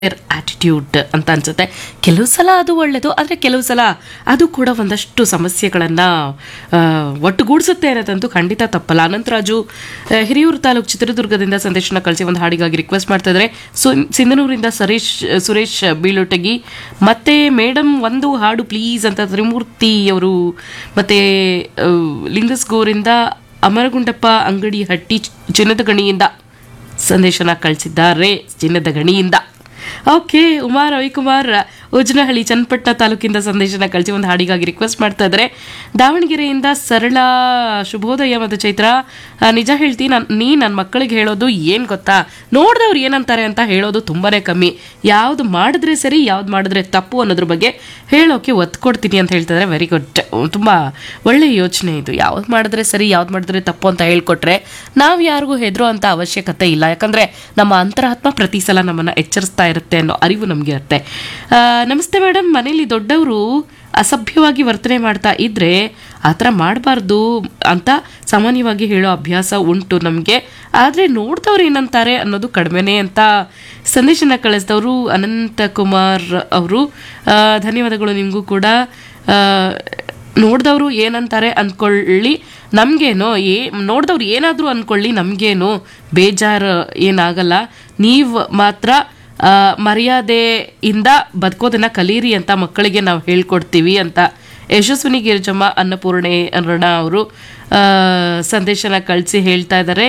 attitude ಅಂತ ಅನ್ಸುತ್ತೆ ಕೆಲವು ಸಲ ಅದು ಒಳ್ಳೆಯದು ಆದರೆ ಕೆಲವು ಸಲ ಅದು ಕೂಡ ಒಂದಷ್ಟು ಸಮಸ್ಯೆಗಳನ್ನು ಒಟ್ಟುಗೂಡಿಸುತ್ತೆ ಅನ್ನೋದಂತೂ ಖಂಡಿತ ತಪ್ಪಲ್ಲ ಅನಂತರಾಜು ಆ, ಹಿರಿಯೂರು ತಾಲೂಕು ಚಿತ್ರದುರ್ಗದಿಂದ ಸಂದೇಶನ ಕಳಿಸಿ ಒಂದು ಹಾಡಿಗಾಗಿ ರಿಕ್ವೆಸ್ಟ್ ಮಾಡ್ತಾ ಇದ್ದಾರೆ ಸು ಸಿಂಧನೂರಿಂದ ಸರೀಶ್ ಸುರೇಶ್ ಬೀಳೊಟಗಿ ಮತ್ತೆ ಮೇಡಮ್ ಒಂದು ಹಾಡು ಪ್ಲೀಸ್ ಅಂತ ತ್ರಿಮೂರ್ತಿ ಅವರು ಮತ್ತೆ ಆ, ಲಿಂಗಸ್ಗೂರಿಂದ ಅಮರಗುಂಡಪ್ಪ ಅಂಗಡಿ ಹಟ್ಟಿ ಚಿನ್ನದ ಗಣಿಯಿಂದ ಸಂದೇಶನ ಕಳಿಸಿದ್ದಾರೆ ಚಿನ್ನದ ಗಣಿಯಿಂದ ಓಕೆ ಉಮಾರ್ ರವಿಕುಮಾರ್ ಉಜ್ನಹಳ್ಳಿ ಚನ್ನಪಟ್ಟಣ ತಾಲೂಕಿಂದ ಸಂದೇಶನ ಕಳಿಸಿ ಒಂದು ಹಾಡಿಗಾಗಿ ರಿಕ್ವೆಸ್ಟ್ ಮಾಡ್ತಾ ಇದ್ದಾರೆ ದಾವಣಗೆರೆಯಿಂದ ಸರಳ ಶುಭೋದಯ ಮತ್ತು ಚೈತ್ರ ಆ, ನಿಜ ಹೇಳ್ತೀನಿ ನಾನು ನೀ ನನ್ನ ಮಕ್ಕಳಿಗೆ ಹೇಳೋದು ಏನು ಗೊತ್ತಾ ನೋಡಿದವ್ರು ಏನಂತಾರೆ ಅಂತ ಹೇಳೋದು ತುಂಬಾನೇ ಕಮ್ಮಿ ಯಾವ್ದು ಮಾಡಿದ್ರೆ ಸರಿ ಯಾವ್ದು ಮಾಡಿದ್ರೆ ತಪ್ಪು ಅನ್ನೋದ್ರ ಬಗ್ಗೆ ಹೇಳೋಕೆ ಒತ್ತು ಕೊಡ್ತೀನಿ ಅಂತ ಹೇಳ್ತಿದ್ದಾರೆ ವೆರಿ ಗುಡ್ ತುಂಬ ಒಳ್ಳೆ ಯೋಚನೆ ಇದು ಯಾವ್ದು ಮಾಡಿದ್ರೆ ಸರಿ ಯಾವ್ದು ಮಾಡಿದ್ರೆ ತಪ್ಪು ಅಂತ ಹೇಳ್ಕೊಟ್ರೆ ನಾವು ಯಾರಿಗೂ ಹೆದರೋ ಅಂತ ಅವಶ್ಯಕತೆ ಇಲ್ಲ ಯಾಕಂದ್ರೆ ನಮ್ಮ ಅಂತರಾತ್ಮ ಪ್ರತಿ ಸಲ ನಮ್ಮನ್ನ ಎಚ್ಚರಿಸ್ತಾ ಇರುತ್ತೆ ಅನ್ನೋ ಅರಿವು ನಮಗೆ ಇರುತ್ತೆ ಆ, ನಮಸ್ತೆ ಮೇಡಮ್ ಮನೇಲಿ ದೊಡ್ಡವರು ಅಸಭ್ಯವಾಗಿ ವರ್ತನೆ ಮಾಡ್ತಾ ಇದ್ರೆ ಆ ಥರ ಮಾಡಬಾರ್ದು ಅಂತ ಸಾಮಾನ್ಯವಾಗಿ ಹೇಳೋ ಅಭ್ಯಾಸ ಉಂಟು ನಮಗೆ ಆದರೆ ನೋಡ್ದವ್ರು ಏನಂತಾರೆ ಅನ್ನೋದು ಕಡಿಮೆನೇ ಅಂತ ಸಂದೇಶನ ಕಳಿಸಿದವರು ಅನಂತಕುಮಾರ್ ಅವರು ಆ, ಧನ್ಯವಾದಗಳು ನಿಮಗೂ ಕೂಡ ಆ, ನೋಡ್ದವ್ರು ಏನಂತಾರೆ ಅಂದ್ಕೊಳ್ಳಿ ನಮಗೇನೋ ಏ ನೋಡ್ದವ್ರು ಏನಾದರೂ ಅಂದ್ಕೊಳ್ಳಿ ನಮಗೇನು ಬೇಜಾರು ಏನಾಗಲ್ಲ ನೀವು ಮಾತ್ರ ಆ, ಮರ್ಯಾದೆಯಿಂದ ಬದುಕೋದನ್ನ ಕಲೀರಿ ಅಂತ ಮಕ್ಕಳಿಗೆ ನಾವು ಹೇಳ್ಕೊಡ್ತೀವಿ ಅಂತ ಯಶಸ್ವಿನಿ ಗಿರಿಜಮ್ಮ ಅನ್ನಪೂರ್ಣೆ ರಣ ಅವರು ಆ, ಸಂದೇಶನ ಕಳಿಸಿ ಹೇಳ್ತಾ ಇದ್ದಾರೆ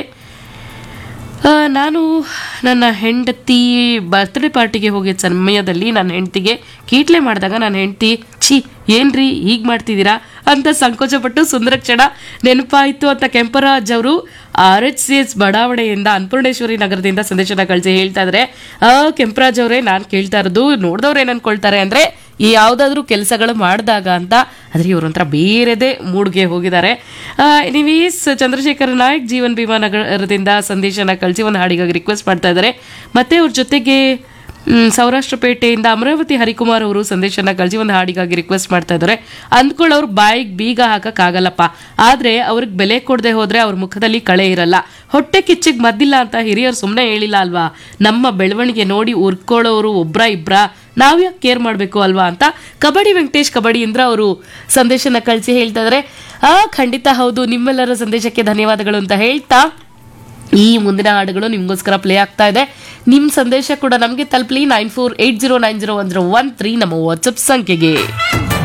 ಆ, ನಾನು ನನ್ನ ಹೆಂಡತಿ ಬರ್ತ್ಡೇ ಪಾರ್ಟಿಗೆ ಹೋಗಿದ್ದ ಸಮಯದಲ್ಲಿ ನನ್ನ ಹೆಂಡತಿಗೆ ಕೀಟ್ಲೆ ಮಾಡಿದಾಗ ನನ್ನ ಹೆಂಡತಿ ಛೀ ಏನ್ರಿ ಹೀಗೆ ಮಾಡ್ತಿದ್ದೀರಾ ಅಂತ ಸಂಕೋಚಪಟ್ಟು ಸುಂದರ ಕ್ಷಣ ನೆನಪಾಯಿತು ಅಂತ ಕೆಂಪರಾಜ್ ಅವರು ಆರ್ ಎಚ್ ಸಿ ಎಸ್ ಬಡಾವಣೆಯಿಂದ ಅನ್ನಪೂರ್ಣೇಶ್ವರಿ ನಗರದಿಂದ ಸಂದೇಶನ ಕಳಿಸಿ ಹೇಳ್ತಾ ಇದ್ದಾರೆ ಆ ಕೆಂಪರಾಜ್ ಅವರೇ ನಾನು ಕೇಳ್ತಾ ಇರೋದು ನೋಡಿದವ್ರು ಏನು ಅನ್ಕೊಳ್ತಾರೆ ಅಂದರೆ ಈ ಯಾವುದಾದ್ರೂ ಕೆಲಸಗಳು ಮಾಡಿದಾಗ ಅಂತ ಆದರೆ ಇವರೊಂಥರ ಬೇರೆದೇ ಮೂಡ್ಗೆ ಹೋಗಿದ್ದಾರೆ ಎನಿವೇಸ್ ಚಂದ್ರಶೇಖರ್ ನಾಯಕ್ ಜೀವನ್ ಭೀಮಾ ನಗರದಿಂದ ಸಂದೇಶನ ಕಳಿಸಿ ಒಂದು ಹಾಡಿಗಾಗಿ ರಿಕ್ವೆಸ್ಟ್ ಮಾಡ್ತಾ ಇದ್ದಾರೆ ಮತ್ತೆ ಅವ್ರ ಜೊತೆಗೆ ಮ್, ಸೌರಾಷ್ಟ್ರ ಪೇಟೆಯಿಂದ ಅಮರಾವತಿ ಹರಿಕುಮಾರ್ ಅವರು ಸಂದೇಶನ ಕಳಿಸಿ ಒಂದು ಹಾಡಿಗಾಗಿ ರಿಕ್ವೆಸ್ಟ್ ಮಾಡ್ತಾ ಇದ್ದಾರೆ ಅಂದ್ಕೊಳ್ಳೋರು ಬಾಯಿಗೆ ಬೀಗ ಹಾಕಕ್ಕಾಗಲ್ಲಪ್ಪ ಆದ್ರೆ ಅವ್ರಿಗೆ ಬೆಲೆ ಕೊಡದೆ ಹೋದ್ರೆ ಅವ್ರ ಮುಖದಲ್ಲಿ ಕಳೆ ಇರಲ್ಲ ಹೊಟ್ಟೆ ಕಿಚ್ಚಿಗೆ ಮದ್ದಿಲ್ಲ ಅಂತ ಹಿರಿಯರು ಸುಮ್ಮನೆ ಹೇಳಿಲ್ಲ ಅಲ್ವಾ ನಮ್ಮ ಬೆಳವಣಿಗೆ ನೋಡಿ ಉರ್ಕೊಳ್ಳೋರು ಒಬ್ರ ಇಬ್ರ ನಾವ್ ಯಾಕೆ ಕೇರ್ ಮಾಡಬೇಕು ಅಲ್ವಾ ಅಂತ ಕಬಡ್ಡಿ ವೆಂಕಟೇಶ್ ಕಬಡ್ಡಿ ಇಂದ್ರ ಅವರು ಸಂದೇಶನ ಕಳಿಸಿ ಹೇಳ್ತಾ ಇದ್ದಾರೆ ಆ ಖಂಡಿತ ಹೌದು ನಿಮ್ಮೆಲ್ಲರ ಸಂದೇಶಕ್ಕೆ ಧನ್ಯವಾದಗಳು ಅಂತ ಹೇಳ್ತಾ ಈ ಮುಂದಿನ ಹಾಡುಗಳು ನಿಮಗೋಸ್ಕರ ಪ್ಲೇ ಆಗ್ತಾ ಇದೆ ನಿಮ್ಮ ಸಂದೇಶ ಕೂಡ ನಮಗೆ ತಲುಪಲಿ nine four eight zero nine zero one zero one three ನಮ್ಮ ವಾಟ್ಸಪ್ ಸಂಖ್ಯೆಗೆ